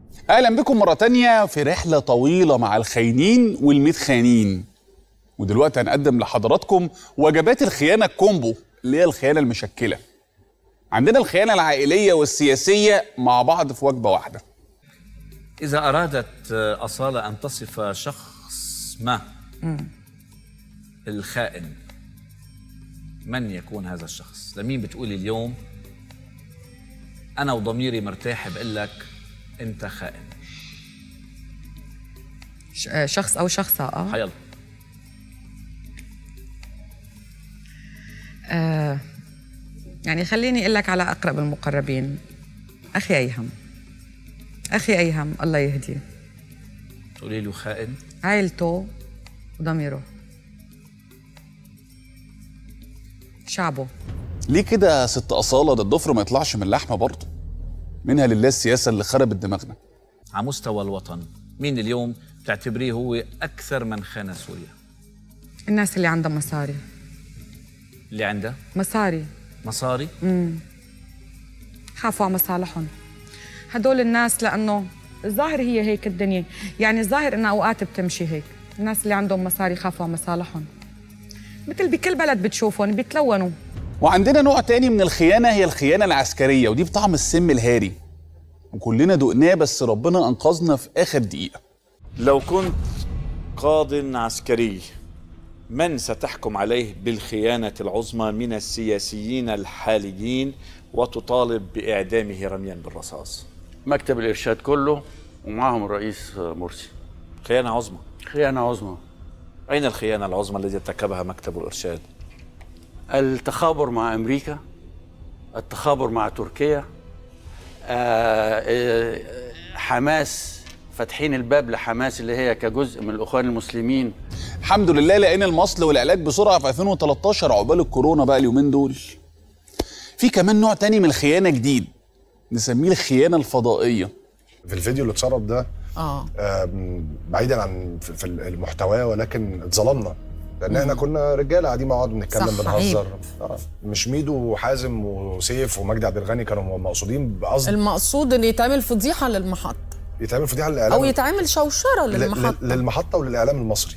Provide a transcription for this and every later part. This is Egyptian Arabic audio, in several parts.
اهلا بكم مره تانية في رحله طويله مع الخاينين والمتخانين ودلوقتي هنقدم لحضراتكم وجبات الخيانه الكومبو اللي هي الخيانه المشكله عندنا الخيانه العائليه والسياسيه مع بعض في وجبه واحده إذا أرادت أصالة أن تصف شخص ما الخائن من يكون هذا الشخص؟ لمين بتقولي اليوم أنا وضميري مرتاح بقول لك أنت خائن ش- آه، شخص او شخصه اه حيلا آه، يعني خليني اقول لك على اقرب المقربين اخي ايهم اخي ايهم الله يهديه تقولي له خائن عائلته وضميره شعبه ليه كده يا ست اصاله ده الضفر ما يطلعش من اللحمه برضه منها لله السياسه اللي خربت دماغنا على مستوى الوطن مين اليوم بتعتبريه هو أكثر من خان سوريا الناس اللي عندها مصاري اللي عنده مصاري مصاري خافوا على مصالحهم هدول الناس لانه الظاهر هي هيك الدنيا يعني الظاهر انها اوقات بتمشي هيك الناس اللي عندهم مصاري خافوا على مصالحهم مثل بكل بلد بتشوفهم بيتلونوا وعندنا نوع تاني من الخيانه هي الخيانه العسكريه ودي بطعم السم الهاري وكلنا دقناه بس ربنا انقذنا في اخر دقيقه لو كنت قاض عسكري من ستحكم عليه بالخيانة العظمى من السياسيين الحاليين وتطالب بإعدامه رميا بالرصاص مكتب الارشاد كله ومعهم الرئيس مرسي خيانة عظمى خيانه عظمى أين الخيانة العظمى التي ارتكبها مكتب الإرشاد؟ التخابر مع امريكا التخابر مع تركيا آه، آه، حماس فاتحين الباب لحماس اللي هي كجزء من الاخوان المسلمين الحمد لله لقينا المصل والعلاج بسرعه في 2013 عقبال الكورونا بقى اليومين دول في كمان نوع تاني من الخيانه جديد نسميه الخيانه الفضائيه في الفيديو اللي اتسرب ده اه آم، بعيدا عن في في المحتوى ولكن اتظلمنا لان احنا كنا رجاله قاعدين مع بعض بنتكلم صح، بنهزر آه، مش ميدو وحازم وسيف ومجدي عبد الغني كانوا مقصودين بقصد المقصود ان يتعمل فضيحه للمحطه يتعمل فضيحه للاعلام او يتعمل شوشره ل- ل- للمحطه للمحطه وللاعلام المصري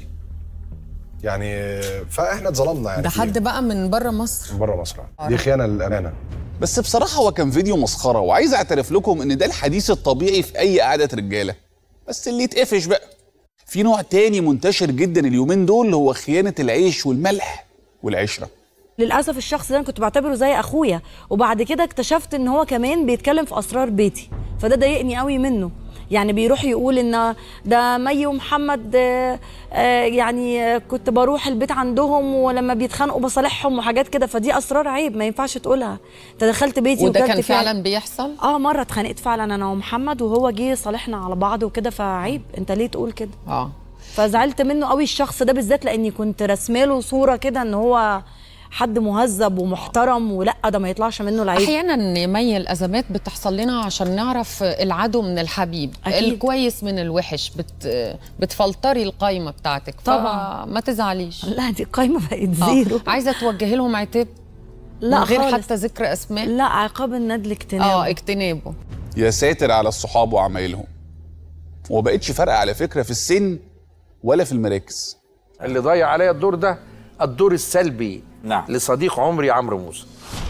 يعني فاحنا اتظلمنا يعني ده فيه. حد بقى من بره مصر من بره مصر دي خيانه للامانه بس بصراحه هو كان فيديو مسخره وعايز اعترف لكم ان ده الحديث الطبيعي في اي قعده رجاله بس اللي يتقفش بقى في نوع تاني منتشر جدا اليومين دول هو خيانه العيش والملح والعشره للاسف الشخص ده انا كنت بعتبره زي اخويا وبعد كده اكتشفت ان هو كمان بيتكلم في اسرار بيتي فده ضايقني قوي منه يعني بيروح يقول ان ده مي ومحمد آه، آه، يعني آه، كنت بروح البيت عندهم ولما بيتخانقوا بصالحهم وحاجات كده فدي اسرار عيب ما ينفعش تقولها انت دخلت بيتي وده وكلت كان فيها- فعلا بيحصل اه مره اتخانقت فعلا انا ومحمد وهو جه صالحنا على بعض وكده فعيب انت ليه تقول كده اه فزعلت منه قوي الشخص ده بالذات لاني كنت رسماله صوره كده ان هو حد مهذب ومحترم ولا ده ما يطلعش منه العيب احيانا يمي الازمات بتحصل لنا عشان نعرف العدو من الحبيب أكيد. الكويس من الوحش بت بتفلتري القايمه بتاعتك طبعاً. ما تزعليش لا دي قايمه بقت آه. زيرو عايزه توجهي لهم عتاب لا من غير خالص. حتى ذكر اسماء لا عقاب الندل اجتناب اه اجتنابه يا ساتر على الصحاب وعمايلهم وما بقتش فارقه على فكره في السن ولا في المراكز اللي ضيع عليا الدور ده الدور السلبي نعم. لصديق عمري عمرو موسى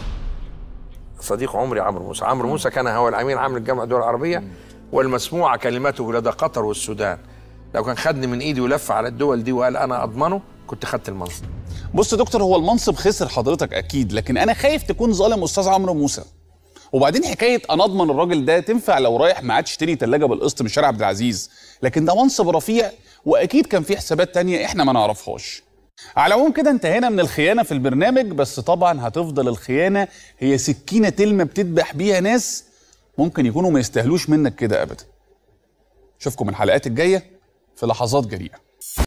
صديق عمري عمرو موسى عمرو موسى كان هو الامين عام للجامعه الدول العربيه والمسموعه كلمته لدى قطر والسودان لو كان خدني من ايدي ولف على الدول دي وقال انا اضمنه كنت خدت المنصب بص يا دكتور هو المنصب خسر حضرتك اكيد لكن انا خايف تكون ظالم استاذ عمرو موسى وبعدين حكايه انا اضمن الراجل ده تنفع لو رايح معاه تشتري ثلاجه بالقسط من شارع عبد العزيز لكن ده منصب رفيع واكيد كان في حسابات تانية احنا ما نعرفهاش على العموم كده انتهينا من الخيانه في البرنامج بس طبعا هتفضل الخيانه هي سكينه تلمه بتذبح بيها ناس ممكن يكونوا ما يستاهلوش منك كده ابدا اشوفكم الحلقات الجايه في لحظات جريئه